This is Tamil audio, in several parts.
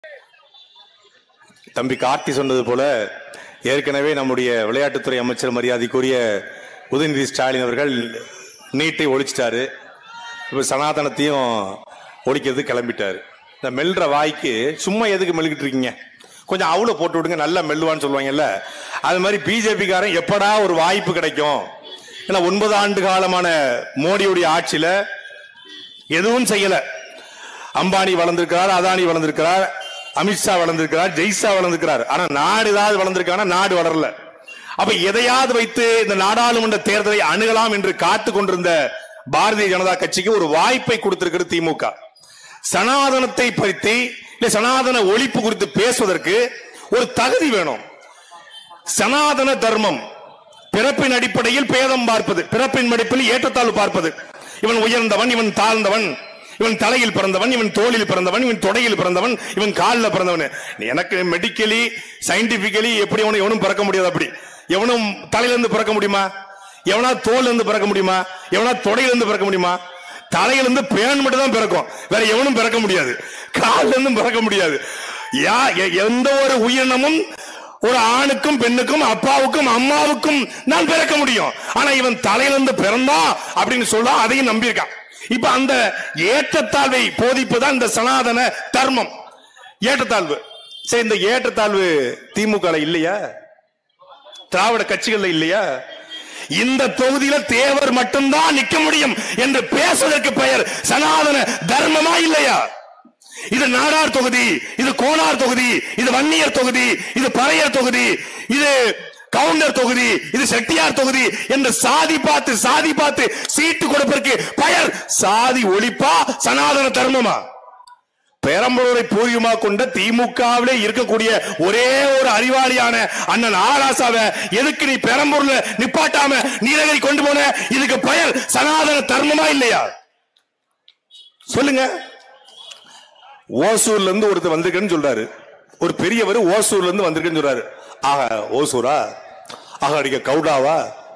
தம்பி கார்த்தி சொன்னது போல ஏற்கனவே நம்முடைய விளையாட்டுத்துறை அமைச்சர் மரியாதைக்குரிய உதயநிதி ஸ்டாலின் அவர்கள் நீட்டை ஒழிச்சிட்டாரு இப்ப சனாதனத்தையும் ஒழிக்கிறது கிளம்பிட்டாரு இந்த மெல்ற வாய்க்கு சும்மா எதுக்கு மெல்கிட்டு இருக்கீங்க கொஞ்சம் அவுல போட்டு விடுங்க நல்லா மெல்லுவான்னு சொல்லுவாங்கல்ல அது மாதிரி பிஜேபிக்காரன் எப்படா ஒரு வாய்ப்பு கிடைக்கும் ஏன்னா ஒன்பது ஆண்டு காலமான மோடியுடைய ஆட்சியில எதுவும் செய்யல அம்பானி வளர்ந்திருக்கிறார் அதானி வளர்ந்திருக்கிறார் அமித்ஷா வளர்ந்திருக்கிறார் ஜெய்ஷா வளர்ந்திருக்கிறார் ஆனா நாடு ஏதாவது வளர்ந்திருக்கானா நாடு வளரல அப்ப எதையாவது வைத்து இந்த நாடாளுமன்ற தேர்தலை அணுகலாம் என்று காத்து கொண்டிருந்த பாரதிய ஜனதா கட்சிக்கு ஒரு வாய்ப்பை கொடுத்திருக்கிறது திமுக சனாதனத்தை பற்றி இல்ல சனாதன ஒழிப்பு குறித்து பேசுவதற்கு ஒரு தகுதி வேணும் சனாதன தர்மம் பிறப்பின் அடிப்படையில் பேதம் பார்ப்பது பிறப்பின் அடிப்படையில் ஏற்றத்தாழ்வு பார்ப்பது இவன் உயர்ந்தவன் இவன் தாழ்ந்தவன் இவன் தலையில் பிறந்தவன் இவன் தோளில் பிறந்தவன் இவன் தொடையில் பிறந்தவன் இவன் காலில் பிறந்தவன் எனக்கு மெடிக்கலி சயின்டிபிக்கலி எப்படி அவனும் எவனும் பிறக்க முடியாது அப்படி எவனும் தலையில இருந்து பிறக்க முடியுமா எவனா தோல்ல இருந்து பிறக்க முடியுமா எவனா தொடையில இருந்து பிறக்க முடியுமா தலையில இருந்து பேன் மட்டும் தான் பிறக்கும் வேற எவனும் பிறக்க முடியாது கால்ல இருந்தும் பிறக்க முடியாது யா எ- எந்த ஒரு உயிரினமும் ஒரு ஆணுக்கும் பெண்ணுக்கும் அப்பாவுக்கும் அம்மாவுக்கும் நான் பிறக்க முடியும் ஆனா இவன் தலையிலிருந்து பிறந்தா அப்படின்னு சொல்ல அதையும் நம்பியிருக்கான் இப்ப அந்த ஏற்றத்தாழ்வை போதிப்புதான் இந்த சனாதன தர்மம் ஏற்றத்தாழ்வு சரி இந்த ஏற்றத்தாழ்வு திமுக ல இல்லையா திராவிட கட்சிகள்ல இல்லையா இந்த தொகுதியில தேவர் மட்டும்தான் நிக்க முடியும் என்று பேசுவதற்கு பெயர் சனாதன தர்மமா இல்லையா இது நாடார் தொகுதி இது கோனார் தொகுதி இது வன்னியர் தொகுதி இது பறையர் தொகுதி இது கவுண்டர் தொகுதி இது செட்டியார் தொகுதி என்று சாதி பார்த்து சாதி பார்த்து சீட்டு கொடுப்பதற்கு பெயர் சாதி ஒழிப்பா சனாதன தர்மமா பெரம்பலூரை பூர்வீகமாக கொண்ட திமுகவிலே இருக்கக்கூடிய ஒரே ஒரு அறிவாளியான அண்ணன் ஆராசாவை எதுக்கு நீ பெரம்பூர்ல நிப்பாட்டாம நீலகிரி கொண்டு போன இதுக்கு பெயர் சனாதன தர்மமா இல்லையா சொல்லுங்க ஓசூர்ல இருந்து ஒருத்தர் வந்திருக்கேன்னு சொல்றாரு ஒரு பெரியவர் ஓசூர்ல இருந்து வந்திருக்கேன்னு சொல்றாரு ஆக ஓசூரா ஆக அடிக்க கவுடாவா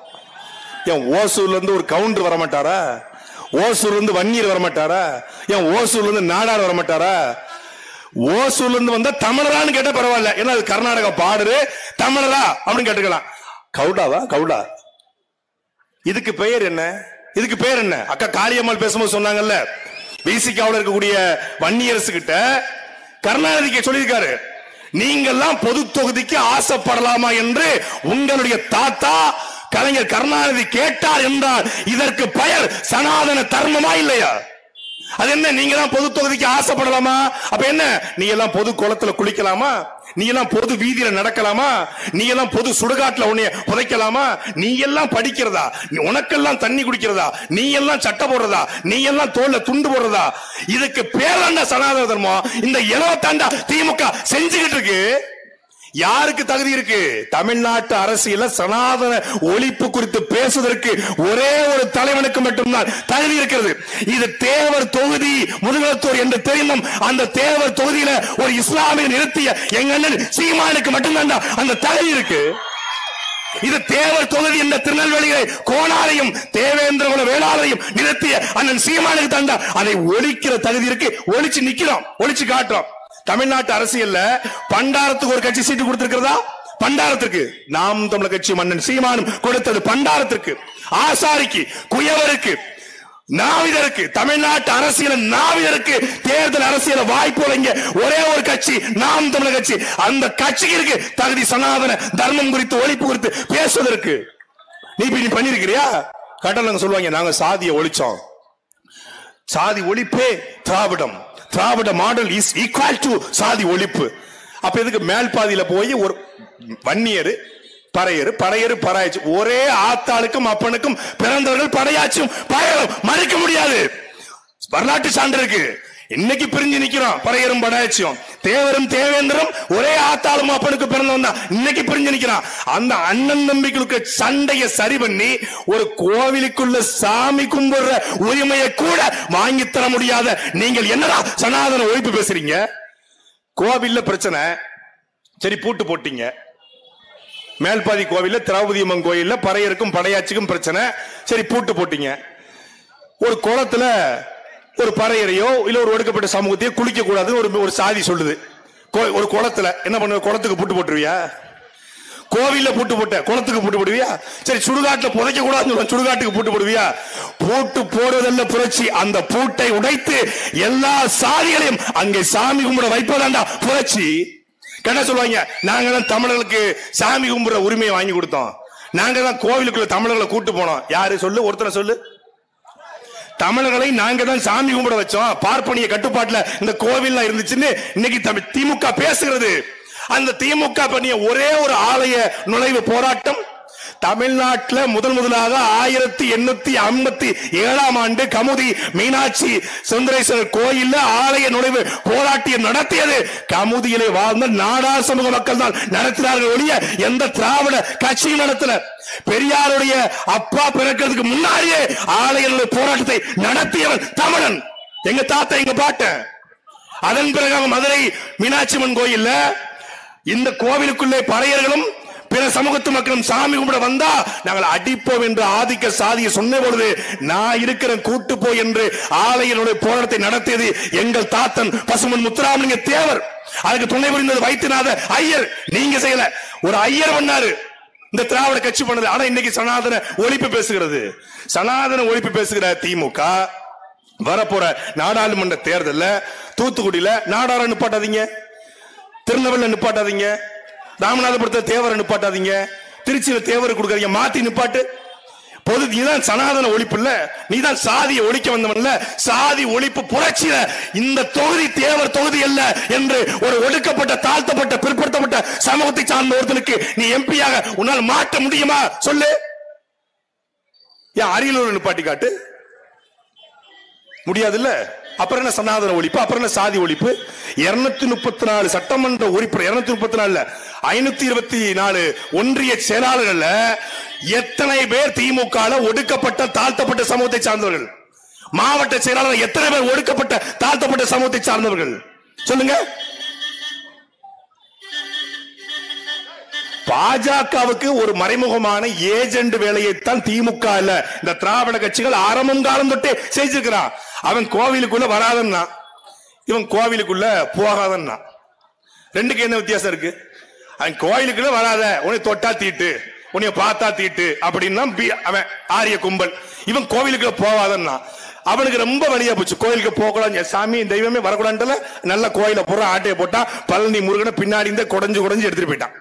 ஏன் ஓசூர்ல இருந்து ஒரு கவுண்டர் வர மாட்டாரா ஓசூர்ல இருந்து வன்னியர் வர மாட்டாரா ஏன் ஓசூர்ல இருந்து நாடார் வர மாட்டாரா ஓசூர்ல இருந்து வந்தா தமிழரான்னு கேட்டா பரவாயில்ல ஏன்னா அது கர்நாடகா பாடுரு தமிழரா அப்படின்னு கேட்டுக்கலாம் கவுடாவா கவுடா இதுக்கு பெயர் என்ன இதுக்கு பெயர் என்ன அக்கா காளியம்மாள் பேசும்போது சொன்னாங்கல்ல விசிகாவில் இருக்கக்கூடிய வன்னியரசு கிட்ட கருணாநிதிக்கு சொல்லியிருக்காரு நீங்கெல்லாம் பொது தொகுதிக்கு ஆசைப்படலாமா என்று உங்களுடைய தாத்தா கலைஞர் கருணாநிதி கேட்டார் என்றால் இதற்கு பெயர் சனாதன தர்மமா இல்லையா அது என்ன நீங்க எல்லாம் பொது தொகுதிக்கு ஆசைப்படலாமா அப்ப என்ன நீ எல்லாம் பொது குளத்துல குளிக்கலாமா நீ எல்லாம் பொது வீதியில நடக்கலாமா நீ எல்லாம் பொது சுடுகாட்டுல உன்னைய புதைக்கலாமா நீ எல்லாம் படிக்கிறதா நீ உனக்கெல்லாம் தண்ணி குடிக்கிறதா நீ எல்லாம் சட்டை போடுறதா நீ எல்லாம் தோல்ல துண்டு போடுறதா இதுக்கு பேராண்ட சனாதன தர்மம் இந்த இளவத்தாண்டா திமுக செஞ்சுக்கிட்டு இருக்கு யாருக்கு தகுதி இருக்கு தமிழ்நாட்டு அரசியல சனாதன ஒழிப்பு குறித்து பேசுவதற்கு ஒரே ஒரு தலைவனுக்கு மட்டும்தான் தகுதி இருக்கிறது இது தேவர் தொகுதி முதுகலத்தூர் என்று தெரிந்தும் அந்த தேவர் தொகுதியில ஒரு இஸ்லாமிய நிறுத்திய எங்க அண்ணன் சீமானுக்கு மட்டும்தான் அந்த தகுதி இருக்கு இது தேவர் தொகுதி என்ற திருநெல்வேலியை கோணாரையும் தேவேந்திர குல வேளாளையும் நிறுத்திய அண்ணன் சீமானுக்கு தந்தா அதை ஒழிக்கிற தகுதி இருக்கு ஒழிச்சு நிக்கிறோம் ஒழிச்சு காட்டுறோம் தமிழ்நாட்டு அரசியல்ல பண்டாரத்துக்கு ஒரு கட்சி சீட்டு கொடுத்திருக்கிறதா பண்டாரத்திற்கு நாம் தமிழர் கட்சி மன்னன் சீமானும் கொடுத்தது பண்டாரத்திற்கு ஆசாரிக்கு குயவருக்கு நாவிதருக்கு தமிழ்நாட்டு அரசியல் நாவிதருக்கு தேர்தல் அரசியல் வாய்ப்பு வழங்கிய ஒரே ஒரு கட்சி நாம் தமிழர் கட்சி அந்த கட்சிக்கு இருக்கு தகுதி சனாதன தர்மம் குறித்து ஒழிப்பு குறித்து பேசுவதற்கு நீ இப்ப நீ பண்ணிருக்கிறியா கட்டணங்க சொல்லுவாங்க நாங்க சாதியை ஒழிச்சோம் சாதி ஒழிப்பே திராவிடம் Dravida model is equal to சாதி ஒழிப்பு அப்ப எதுக்கு மேல் பாதியில போய் ஒரு வன்னியரு பறையரு பறையரு பறையாச்சு ஒரே ஆத்தாளுக்கும் அப்பனுக்கும் பிறந்தவர்கள் படையாச்சும் பயணம் மறுக்க முடியாது வரலாற்று சான்று இருக்கு இன்னைக்கு பிரிஞ்சு நிக்கிறோம் பறையரும் படையாச்சும் தேவரும் தேவேந்திரம் ஒரே ஆத்தாளும் அப்பனுக்கு பிறந்தவன் தான் இன்னைக்கு பிரிஞ்சு நிக்கிறான் அந்த அண்ணன் தம்பிகளுக்கு சண்டைய சரி பண்ணி ஒரு கோவிலுக்குள்ள சாமி கும்பிடுற உரிமையை கூட வாங்கி தர முடியாத நீங்கள் என்னடா சனாதன ஒழிப்பு பேசுறீங்க கோவில்ல பிரச்சனை சரி பூட்டு போட்டீங்க மேல்பாதி கோவில்ல திரௌபதி அம்மன் கோயில்ல பறையருக்கும் படையாச்சிக்கும் பிரச்சனை சரி பூட்டு போட்டீங்க ஒரு குளத்துல ஒரு பறையரையோ இல்ல ஒரு ஒடுக்கப்பட்ட சமூகத்தையோ குளிக்க கூடாது ஒரு ஒரு சாதி சொல்லுது கோ- ஒரு குளத்துல என்ன பண்ணுவ குளத்துக்கு பூட்டு போட்டுருவியா கோவில்ல பூட்டு போட்ட குளத்துக்கு பூட்டு போடுவியா சரி சுடுகாட்டுல புதைக்க கூடாதுன்னு சுடுகாட்டுக்கு பூட்டு போடுவியா பூட்டு போடுவதல்ல புரட்சி அந்த பூட்டை உடைத்து எல்லா சாதிகளையும் அங்கே சாமி கும்பிட வைப்பதாண்டா புரட்சி என்ன சொல்லுவாங்க நாங்க தான் தமிழர்களுக்கு சாமி கும்பிடுற உரிமையை வாங்கி கொடுத்தோம் நாங்க தான் கோவிலுக்குள்ள தமிழர்களை கூட்டு போனோம் யாரு சொல்லு ஒருத்தனை சொல்லு தமிழர்களை நாங்க தான் சாமி கும்பிட வச்சோம் பார்ப்பனிய கட்டுப்பாட்டுல இந்த கோவில்லாம் இருந்துச்சுன்னு இன்னைக்கு தமிழ் திமுக பேசுகிறது அந்த திமுக பண்ணிய ஒரே ஒரு ஆலய நுழைவு போராட்டம் தமிழ்நாட்டுல முதல் முதலாக ஆயிரத்தி எண்ணூத்தி ஐம்பத்தி ஏழாம் ஆண்டு கமுதி மீனாட்சி சுந்தரேஸ்வரர் கோயில்ல ஆலய நுழைவு போராட்டியம் நடத்தியது கமுதியிலே வாழ்ந்த நாடார் சமூக மக்கள் தான் நடத்தினார்கள் ஒழிய எந்த திராவிட கட்சியும் நடத்தல பெரியாருடைய அப்பா பிறக்கிறதுக்கு முன்னாடியே ஆலய நுழைவு போராட்டத்தை நடத்தியவன் தமிழன் எங்க தாத்தா எங்க பாட்டன் அதன் பிறகு அவன் மதுரை மீனாட்சி அம்மன் கோயில்ல இந்த கோவிலுக்குள்ளே பறையர்களும் பிற சமூகத்து மக்களும் சாமி கும்பிட வந்தா நாங்கள் அடிப்போம் என்று ஆதிக்க சாதியை சொன்ன பொழுது நான் இருக்கிற கூட்டு போய் என்று ஆலயனுடைய போராட்டத்தை நடத்தியது எங்கள் தாத்தன் பசுமன் முத்துராமலிங்க தேவர் அதுக்கு துணை புரிந்தது வைத்தியநாத ஐயர் நீங்க செய்யல ஒரு ஐயர் பண்ணாரு இந்த திராவிட கட்சி பண்ணது ஆனா இன்னைக்கு சனாதன ஒழிப்பு பேசுகிறது சனாதன ஒழிப்பு பேசுகிற திமுக வரப்போற நாடாளுமன்ற தேர்தல்ல தூத்துக்குடியில நாடார நிப்பாட்டாதீங்க திருநெல்வேலியில் நிப்பாட்டாதீங்க ராமநாதபுரத்தை தேவரை நிப்பாட்டாதீங்க திருச்சியில தேவரை கொடுக்காதீங்க மாத்தி நிப்பாட்டு பொது நீதான் சனாதன ஒழிப்பு இல்ல நீதான் சாதியை ஒழிக்க வந்தவன்ல சாதி ஒழிப்பு புரட்சியில இந்த தொகுதி தேவர் தொகுதி அல்ல என்று ஒரு ஒடுக்கப்பட்ட தாழ்த்தப்பட்ட பிற்படுத்தப்பட்ட சமூகத்தை சார்ந்த ஒருத்தனுக்கு நீ எம்பியாக உன்னால் மாற்ற முடியுமா சொல்லு ஏன் அரியலூர் நிப்பாட்டி காட்டு முடியாதுல்ல அப்புறம் என்ன சனாதன ஒழிப்பு அப்புறம் என்ன சாதி ஒழிப்பு இருநூத்தி முப்பத்தி நாலு சட்டமன்ற உறுப்பினர் இருநூத்தி முப்பத்தி நாலுல ஐநூத்தி இருபத்தி நாலு ஒன்றிய செயலாளர்கள்ல எத்தனை பேர் திமுக ஒடுக்கப்பட்ட தாழ்த்தப்பட்ட சமூகத்தை சார்ந்தவர்கள் மாவட்ட செயலாளர் எத்தனை பேர் ஒடுக்கப்பட்ட தாழ்த்தப்பட்ட சமூகத்தை சார்ந்தவர்கள் சொல்லுங்க பாஜகவுக்கு ஒரு மறைமுகமான ஏஜென்ட் வேலையைத்தான் திமுக இல்ல இந்த திராவிட கட்சிகள் ஆரம்பம் காலம் தொட்டே செஞ்சிருக்கிறான் அவன் கோவிலுக்குள்ள வராதன்னா இவன் கோவிலுக்குள்ள போகாதன்னா ரெண்டுக்கு என்ன வித்தியாசம் இருக்கு அவன் கோயிலுக்குள்ள வராத உன்னை தொட்டா தீட்டு உன்னைய பார்த்தா தீட்டு அப்படின்னா பி- அவன் ஆரிய கும்பல் இவன் கோவிலுக்குள்ள போவாதன்னா அவனுக்கு ரொம்ப வழியா போச்சு கோயிலுக்கு போகக்கூடாது சாமி தெய்வமே வரக்கூடாதுல நல்ல கோயில பூரா ஆட்டையை போட்டா பழனி முருகனை பின்னாடி இருந்தே குடஞ்சு குடஞ்சு எடுத்துட்டு போயிட்டான்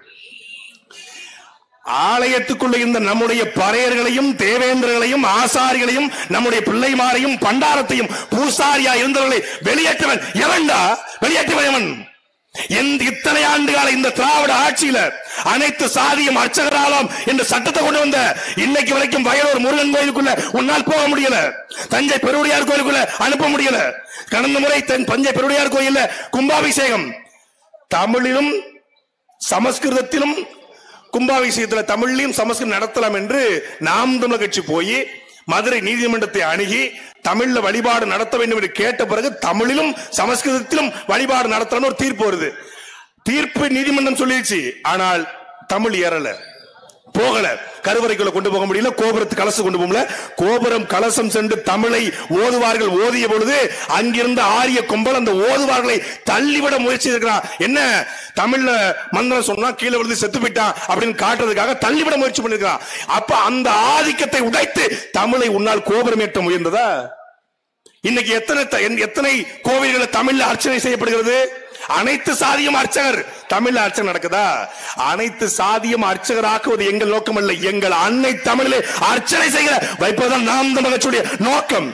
ஆலயத்துக்குள்ள இருந்த நம்முடைய பறையர்களையும் தேவேந்திரர்களையும் ஆசாரிகளையும் நம்முடைய பிள்ளைமாரையும் பண்டாரத்தையும் பூசாரியா இருந்தவர்களை வெளியேற்றவன் எவன்டா வெளியேற்றவன் எவன் எந்த இத்தனை ஆண்டுகால இந்த திராவிட ஆட்சியில அனைத்து சாதியும் அர்ச்சகராலாம் என்ற சட்டத்தை கொண்டு வந்த இன்னைக்கு வரைக்கும் வயலூர் முருகன் கோயிலுக்குள்ள உன்னால் போக முடியல தஞ்சை பெருவுடையார் கோயிலுக்குள்ள அனுப்ப முடியல கடந்த முறை தென் தஞ்சை பெருவுடையார் கோயில்ல கும்பாபிஷேகம் தமிழிலும் சமஸ்கிருதத்திலும் கும்பாபிஷேகத்துல தமிழ்லையும் சமஸ்கிருதம் நடத்தலாம் என்று நாம் தமிழர் கட்சி போய் மதுரை நீதிமன்றத்தை அணுகி தமிழ்ல வழிபாடு நடத்த வேண்டும் என்று கேட்ட பிறகு தமிழிலும் சமஸ்கிருதத்திலும் வழிபாடு நடத்தணும் ஒரு தீர்ப்பு வருது தீர்ப்பு நீதிமன்றம் சொல்லிடுச்சு ஆனால் தமிழ் ஏறல போகல கருவறைக்குள்ள கொண்டு போக முடியல கோபுரத்து கலசம் கொண்டு போகல கோபுரம் கலசம் சென்று தமிழை ஓதுவார்கள் ஓதிய பொழுது அங்கிருந்த ஆரிய கொம்பல் அந்த ஓதுவார்களை தள்ளிவிட முயற்சி இருக்கிறான் என்ன தமிழ்ல மந்திரம் சொன்னா கீழே விழுந்து செத்து போயிட்டான் அப்படின்னு காட்டுறதுக்காக தள்ளிவிட முயற்சி பண்ணிருக்கான் அப்ப அந்த ஆதிக்கத்தை உடைத்து தமிழை உன்னால் கோபுரம் ஏற்ற முயன்றதா இன்னைக்கு எத்தனை த- என்- எத்தனை கோவில்களை தமிழ்ல அர்ச்சனை செய்யப்படுகிறது அனைத்து சாதியும் அர்ச்சகர் தமிழ்ல அர்ச்சனை நடக்குதா அனைத்து சாதியும் அர்ச்சகராக்குவது எங்கள் நோக்கம் அல்ல எங்கள் அன்னை தமிழிலே அர்ச்சனை செய்கிற வைப்பதுதான் நாம் தமிழச்சுடைய நோக்கம்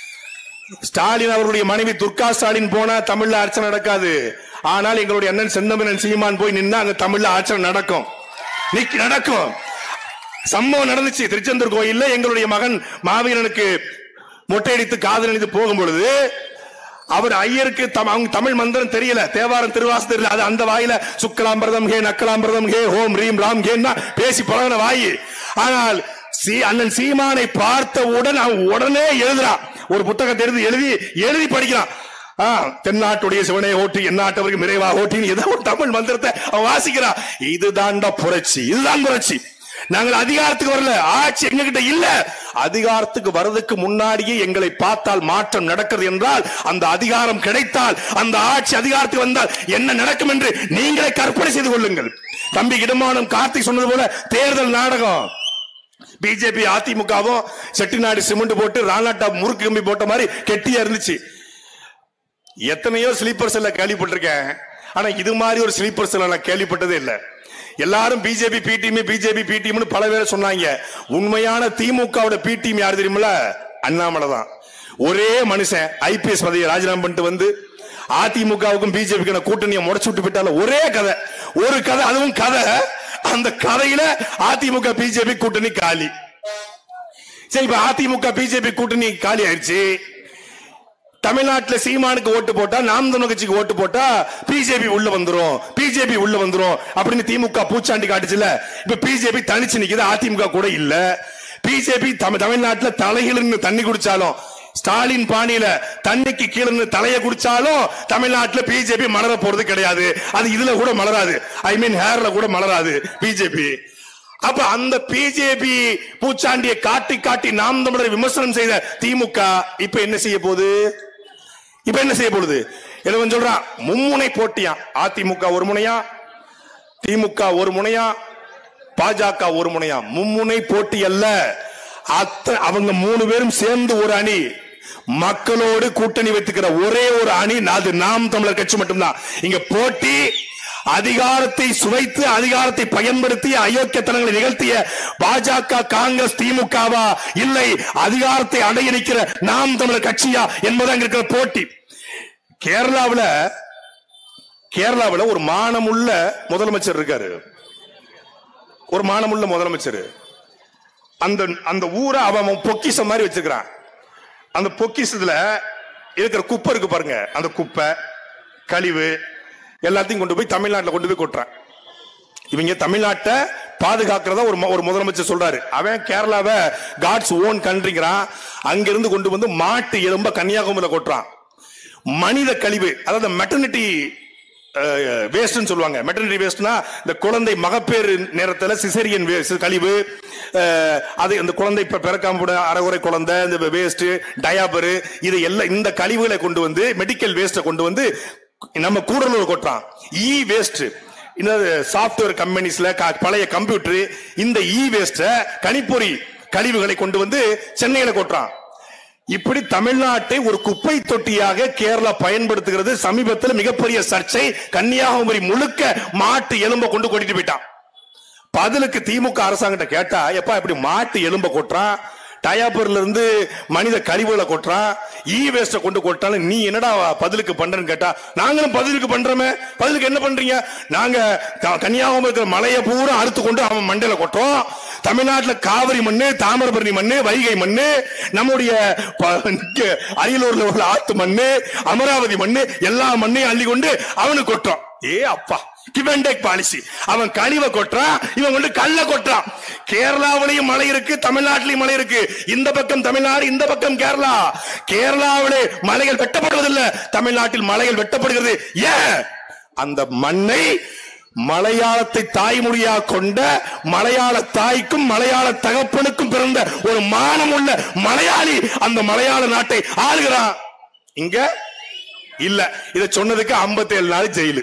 ஸ்டாலின் அவருடைய மனைவி துர்கா ஸ்டாலின் போனா தமிழ்ல அர்ச்சனை நடக்காது ஆனால் எங்களுடைய அண்ணன் செந்தமிழன் சீமான் போய் நின்னா அங்க தமிழ்ல அர்ச்சனை நடக்கும் நிக்க நடக்கும் சம்பவம் நடந்துச்சு திருச்செந்தூர் கோயில்ல எங்களுடைய மகன் மாவீரனுக்கு மொட்டையடித்து காதல் அணிந்து போகும் பொழுது அவர் ஐயருக்கு தம்- அவங்க தமிழ் மந்திரம் தெரியல தேவாரம் திருவாசம் தெரியல அது அந்த வாயில சுக்கலாம்பிரதம் ஹே நக்கலாம்பிரதம் ஹே ஹோம் ரீம் ராம் ஹேன்னா பேசி பழகின வாயி ஆனால் சீ அண்ணன் சீமானை பார்த்தவுடன் அவன் உடனே எழுதுறான் ஒரு புத்தகத்தை எழுதி எழுதி எழுதி படிக்கிறான் ஆ, தென்னாட்டுடைய சிவனை ஓட்டி எந்நாட்டவருக்கு நிறைவா ஓட்டின்னு ஏதோ ஒரு தமிழ் மந்திரத்தை அவன் வாசிக்கிறான் இதுதான்டா புரட்சி இதுதான் புரட்சி நாங்கள் அதிகாரத்துக்கு வரல ஆட்சி எங்க கிட்ட இல்ல அதிகாரத்துக்கு வர்றதுக்கு முன்னாடியே எங்களை பார்த்தால் மாற்றம் நடக்கிறது என்றால் அந்த அதிகாரம் கிடைத்தால் அந்த ஆட்சி அதிகாரத்துக்கு வந்தால் என்ன நடக்கும் என்று நீங்களே கற்பனை செய்து கொள்ளுங்கள் தம்பி இடமானம் கார்த்திக் சொன்னது போல தேர்தல் நாடகம் பிஜேபி அதிமுகவும் செட்டிநாடு சிமெண்ட் போட்டு ராணாட்டா முறுக்கு கம்பி போட்ட மாதிரி கெட்டியா இருந்துச்சு எத்தனையோ ஸ்லீப்பர் செல்ல கேள்விப்பட்டிருக்கேன் ஆனா இது மாதிரி ஒரு ஸ்லீப்பர் செல்ல நான் கேள்விப்பட்டதே இல்ல எல்லாரும் BJP B team BJP B டீம்னு பல பேர் சொன்னாங்க உண்மையான திமுகவோட பி டீம் யார் தெரியுமில அண்ணாமலை தான் ஒரே மனுஷன் ஐபிஎஸ் பதவியை ராஜினாமா பண்ணிட்டு வந்து அதிமுகவுக்கும் பிஜேபிக்கு கூட்டணியை முடச்சு விட்டு விட்டால ஒரே கதை ஒரு கதை அதுவும் கதை அந்த கதையில அதிமுக பிஜேபி கூட்டணி காலி சரி இப்ப அதிமுக பிஜேபி கூட்டணி காலி ஆயிடுச்சு தமிழ்நாட்டுல சீமானுக்கு ஓட்டு போட்டா நாம் தமிழ் கட்சிக்கு ஓட்டு போட்டா பிஜேபி உள்ள வந்துரும் பிஜேபி உள்ள வந்துரும் அப்படின்னு திமுக பூச்சாண்டி காட்டுச்சுல இப்ப பிஜேபி தனிச்சு நிக்குது அதிமுக கூட இல்ல பிஜேபி தமிழ்நாட்டுல தலையிலிருந்து தண்ணி குடிச்சாலும் ஸ்டாலின் பாணியில தண்ணிக்கு கீழே இருந்து தலையை குடிச்சாலும் தமிழ்நாட்டுல பிஜேபி மலர போறது கிடையாது அது இதுல கூட மலராது ஐ மீன் ஹேர்ல கூட மலராது பிஜேபி அப்ப அந்த பிஜேபி பூச்சாண்டியை காட்டி காட்டி நாம் தமிழரை விமர்சனம் செய்த திமுக இப்ப என்ன செய்ய போகுது இப்ப என்ன செய்ய போகுது இளவன் சொல்றான் மும்முனை போட்டியா அதிமுக ஒரு முனையா திமுக ஒரு முனையா பாஜக ஒரு முனையா மும்முனை போட்டி அல்ல அத்த அவங்க மூணு பேரும் சேர்ந்து ஒரு அணி மக்களோடு கூட்டணி வைத்துக்கிற ஒரே ஒரு அணி அது நாம் தமிழர் கட்சி மட்டும்தான் இங்க போட்டி அதிகாரத்தை சுவைத்து அதிகாரத்தை பயன்படுத்தி அயோக்கியத்தனங்களை நிகழ்த்திய பாஜக காங்கிரஸ் திமுகவா இல்லை அதிகாரத்தை அடைய நிற்கிற நாம் தமிழர் கட்சியா என்பது அங்க இருக்கிற போட்டி கேரளாவுல கேரளாவுல ஒரு மானமுள்ள முதலமைச்சர் இருக்காரு ஒரு மானமுள்ள முதலமைச்சர் அந்த அந்த ஊரை அவன் பொக்கிஷம் மாதிரி வச்சிருக்கிறான் அந்த பொக்கிஷத்துல இருக்கிற குப்பை இருக்கு பாருங்க அந்த குப்பை கழிவு எல்லாத்தையும் கொண்டு போய் தமிழ்நாட்டில் கொண்டு போய் கொட்டுறான் இவங்க தமிழ்நாட்டை பாதுகாக்கிறதா ஒரு மு- ஒரு முதலமைச்சர் சொல்றாரு அவன் கேரளாவை காட்ஸ் ஓன் கண்ட்ரிங்கிறான் அங்கிருந்து கொண்டு வந்து மாட்டு எலும்ப கன்னியாகுமரியில கொட்டுறான் மனித கழிவு அதாவது மெட்டர்னிட்டி வேஸ்ட்னு சொல்லுவாங்க மெட்டர்னிட்டி வேஸ்ட்னா இந்த குழந்தை மகப்பேறு நேரத்துல சிசரியன் கழிவு அஹ், அது இந்த குழந்தை இப்ப பிறக்காம கூட அரைகுறை குழந்தை இந்த வேஸ்ட் டயாபர் இது எல்லாம் இந்த கழிவுகளை கொண்டு வந்து மெடிக்கல் வேஸ்ட்டை கொண்டு வந்து நம்ம கூடலூர் கொட்டுறான் இ வேஸ்ட் இந்த சாப்ட்வேர் கம்பெனிஸ்ல க- பழைய கம்ப்யூட்டர் இந்த இ வேஸ்ட கணிப்பொறி கழிவுகளை கொண்டு வந்து சென்னையில கொட்டுறான் இப்படி தமிழ்நாட்டை ஒரு குப்பை தொட்டியாக கேரளா பயன்படுத்துகிறது சமீபத்தில் மிகப்பெரிய சர்ச்சை கன்னியாகுமரி முழுக்க மாட்டு எலும்ப கொண்டு கொட்டிட்டு போயிட்டான் பதிலுக்கு திமுக அரசாங்கிட்ட கேட்டா எப்பா இப்படி மாட்டு எலும்ப கொட்டுறான் டயாப்பர்ல இருந்து மனித கழிவுகளை கொட்டுறான் ஈ வேஸ்ட கொண்டு கொட்டாலும் நீ என்னடா பதிலுக்கு பண்றேன்னு கேட்டா நாங்களும் பதிலுக்கு பண்றோமே பதிலுக்கு என்ன பண்றீங்க நாங்க க- கன்னியாகுமரி இருக்கிற மலையை பூரா அறுத்து கொண்டு அவன் மண்டையில கொட்டுறோம் தமிழ்நாட்டுல காவிரி மண்ணு தாமிரபரணி மண்ணு வைகை மண்ணு நம்முடைய ப- இங்க அரியலூர்ல உள்ள ஆத்து மண்ணு அமராவதி மண்ணு எல்லா மண்ணையும் அள்ளி கொண்டு அவனுக்கு கொட்டுறோம் ஏ அப்பா கிவ் அண்ட் டேக் பாலிசி அவன் கழிவை கொட்டுறான் இவன் கொண்டு கல்ல கொட்டுறான் கேரளாவிலையும் மழை இருக்கு தமிழ்நாட்டிலையும் மழை இருக்கு இந்த பக்கம் தமிழ்நாடு இந்த பக்கம் கேரளா கேரளாவிலே மலைகள் வெட்டப்படுவதில்லை தமிழ்நாட்டில் மலைகள் வெட்டப்படுகிறது ஏன் அந்த மண்ணை மலையாளத்தை தாய்மொழியா கொண்ட மலையாள தாய்க்கும் மலையாள தகப்பனுக்கும் பிறந்த ஒரு மானமுள்ள மலையாளி அந்த மலையாள நாட்டை ஆளுகிறான் இங்க இல்ல இத சொன்னதுக்கு 57 நாள் ஜெயிலு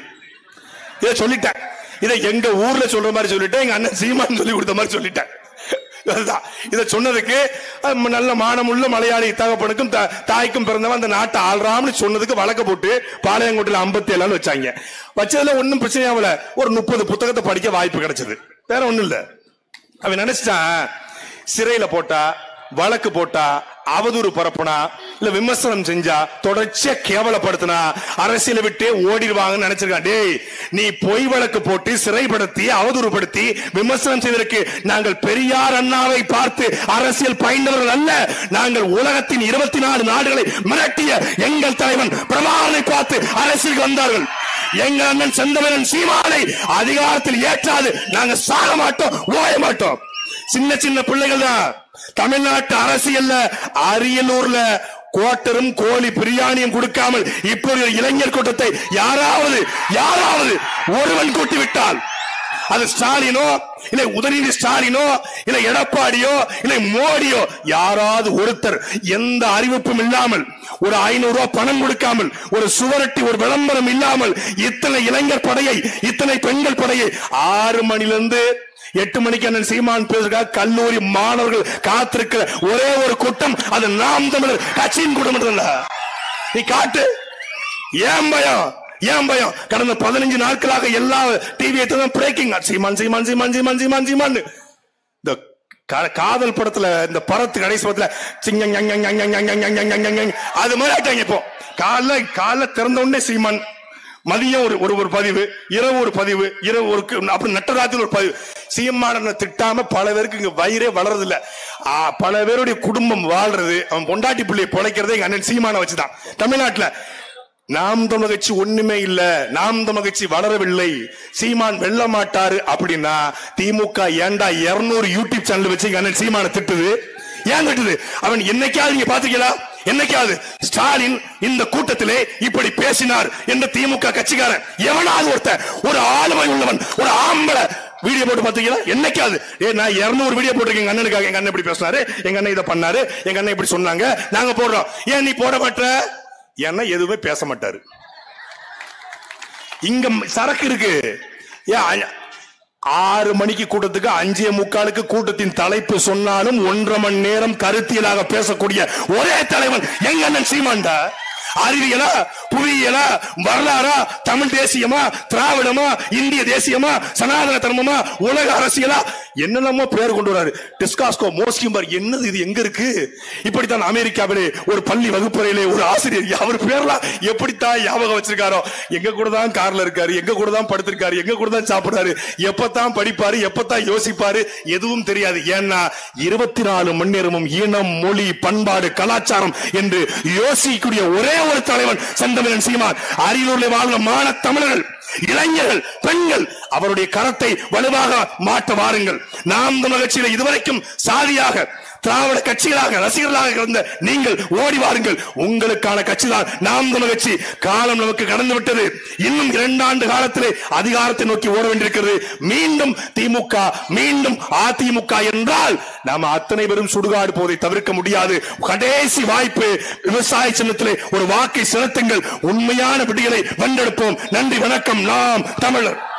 இதை சொல்லிட்டேன் இதை எங்க ஊர்ல சொல்ற மாதிரி சொல்லிட்டேன் எங்க அண்ணன் சீமான் சொல்லி கொடுத்த மாதிரி சொல்லிட்டேன் அதுதான் இதை சொன்னதுக்கு அஹ், நல்ல மானமுள்ள மலையாளி தகப்பனுக்கும் தா- தாய்க்கும் பிறந்தவன் அந்த நாட்டை ஆள்றாம்னு சொன்னதுக்கு வழக்க போட்டு பாளையங்கோட்டையில ஐம்பத்தி ஏழு வச்சாங்க வச்சதுல ஒண்ணும் பிரச்சனை ஆகல ஒரு முப்பது புத்தகத்தை படிக்க வாய்ப்பு கிடைச்சது வேற ஒண்ணும் இல்ல அவன் நினைச்சிட்டான் சிறையில போட்டா வழக்கு போட்டா அவதூறு பரப்புனா இல்ல விமர்சனம் செஞ்சா தொடர்ச்சியா கேவலப்படுத்தினா அரசியலை விட்டே ஓடிடுவாங்கன்னு நினைச்சிருக்கான் டேய் நீ பொய் வழக்கு போட்டு சிறைப்படுத்தி அவதூறுபடுத்தி விமர்சனம் செய்வதற்கு நாங்கள் பெரியார் அண்ணாவை பார்த்து அரசியல் பயின்றவர்கள் அல்ல நாங்கள் உலகத்தின் இருபத்தி நாலு நாடுகளை மிரட்டிய எங்கள் தலைவன் பிரபாகரனை பார்த்து அரசியலுக்கு வந்தார்கள் எங்கள் அண்ணன் செந்தமிழன் சீமானை அதிகாரத்தில் ஏற்றாது நாங்க சாக மாட்டோம் ஓய மாட்டோம் சின்ன சின்ன பிள்ளைகள் தான் தமிழ்நாட்டு அரசியல்ல அரியலூர்ல கோட்டரும் கோழி பிரியாணியும் கொடுக்காமல் இப்படி ஒரு இளைஞர் கூட்டத்தை யாராவது யாராவது ஒருவன் கூட்டி விட்டால் அது ஸ்டாலினோ இல்லை உதயநிதி ஸ்டாலினோ இல்லை எடப்பாடியோ இல்லை மோடியோ யாராவது ஒருத்தர் எந்த அறிவிப்பும் இல்லாமல் ஒரு ஐநூறு ரூபாய் பணம் கொடுக்காமல் ஒரு சுவரட்டி ஒரு விளம்பரம் இல்லாமல் இத்தனை இளைஞர் படையை இத்தனை பெண்கள் படையை ஆறு மணிலிருந்து எட்டு மணிக்கு அண்ணன் சீமான் பேசுறதுக்காக கல்லூரி மாணவர்கள் காத்திருக்கிற ஒரே ஒரு கூட்டம் அது நாம் தமிழர் கட்சியின் கூட்டம் இல்ல நீ காட்டு ஏன் பயம் ஏன் பயம் கடந்த பதினஞ்சு நாட்களாக எல்லா டிவியை பிரேக்கிங் சீமான் சீமான் சீமான் சீமான் சீமான் சீமான் இந்த கா- காதல் படத்துல இந்த பரத்து கடைசி படத்துல சிங்க ஞங் ஞங் ஞங் ஞங் ஞங் ஞங் ஞங் ஞங் ஞங் ஞங் ஞங். அது மாதிரி ஆயிட்டாங்க இப்போ காலைல காலைல திறந்த உடனே சீமான் மதியம் ஒரு ஒரு ஒரு பதிவு இரவு ஒரு பதிவு இரவு ஒரு கு- அப்புறம் நட்டராத்திரி ஒரு பதிவு சீமானனை திட்டாம பல பேருக்கு இங்க வயிறே வளருது இல்ல ஆ, பல பேருடைய குடும்பம் வாழ்றது அவன் பொண்டாட்டி பிள்ளையை பொழைக்கிறதே எங்க அண்ணன் சீமான வச்சுதான் தமிழ்நாட்டுல நாம் தமிழ் கட்சி ஒண்ணுமே இல்ல நாம் தமிழ் கட்சி வளரவில்லை சீமான் வெல்ல மாட்டாரு அப்படின்னா திமுக ஏண்டா 200 யூடியூப் சேனல் வச்சு எங்க அண்ணன் சீமான திட்டுது ஏன் திட்டுது அவன் என்னைக்காவது நீங்க பாத்தீங்களா என்னைக்காவது ஸ்டாலின் இந்த கூட்டத்திலே இப்படி பேசினார் என்ற திமுக கட்சிக்காரன் எவனாவது ஒருத்தன் ஒரு ஆளுமை உள்ளவன் ஒரு ஆம்பளை வீடியோ போட்டு பாத்தீங்களா என்னைக்காவது ஏ நான் 200 வீடியோ போட்டிருக்கேன் எங்க அண்ணனுக்காக எங்க அண்ணன் இப்படி பேசினாரு எங்க அண்ணன் இதை பண்ணாரு எங்க அண்ணன் இப்படி சொன்னாங்க நாங்க போடுறோம் ஏன் நீ போட மாட்ட ஏன்னா எதுவுமே பேச மாட்டாரு இங்க ம- சரக்கு இருக்கு ஏன் அ- ஆறு மணிக்கு கூட்டத்துக்கு அஞ்சே முக்காலுக்கு கூட்டத்தின் தலைப்பு சொன்னாலும் ஒன்றரை மணி நேரம் கருத்தியலாக பேசக்கூடிய ஒரே தலைவன் எங்க அண்ணன் சீமான்டா அறிவியலா புவியியலா வரலாறா தமிழ் தேசியமா திராவிடமா இந்திய தேசியமா சனாதன தர்மமா உலக அரசியலா என்னென்னமோ பேர் கொண்டு வராரு டிஸ்காஸ்கோ மோஸ்கிம்பர் என்னது இது எங்க இருக்கு இப்படித்தான் அமெரிக்காவிலே ஒரு பள்ளி வகுப்பறையிலே ஒரு ஆசிரியர் அவர் பேர்லாம் எப்படித்தான் ஞாபகம் வச்சிருக்காரோ எங்க கூட தான் கார்ல இருக்காரு எங்க கூட தான் படுத்திருக்காரு எங்க கூட தான் சாப்பிடுறாரு எப்பதான் படிப்பாரு எப்பதான் யோசிப்பாரு எதுவும் தெரியாது ஏன்னா இருபத்தி நாலு மணி நேரமும் இனம் மொழி பண்பாடு கலாச்சாரம் என்று யோசிக்கக்கூடிய ஒரே ஒரு தலைவன் செந்தமிழன் சீமான் அரியலூரில் வாழ்ந்த மான தமிழர்கள் இளைஞர்கள் பெண்கள் அவருடைய கரத்தை வலுவாக மாற்ற வாருங்கள் நாம் தமிழ் கட்சியில இதுவரைக்கும் சாதியாக திராவிட கட்சிகளாக ரசிகர்களாக இருந்த நீங்கள் ஓடி வாருங்கள் உங்களுக்கான கட்சி தான் நாம் தமிழ் கட்சி காலம் நமக்கு கடந்து விட்டது இன்னும் இரண்டாண்டு காலத்திலே அதிகாரத்தை நோக்கி ஓட வேண்டியிருக்கிறது மீண்டும் திமுக மீண்டும் அதிமுக என்றால் நாம அத்தனை பேரும் சுடுகாடு போதை தவிர்க்க முடியாது கடைசி வாய்ப்பு விவசாய சின்னத்திலே ஒரு வாக்கை செலுத்துங்கள் உண்மையான விடியலை வென்றெடுப்போம் நன்றி வணக்கம் நாம் தமிழர்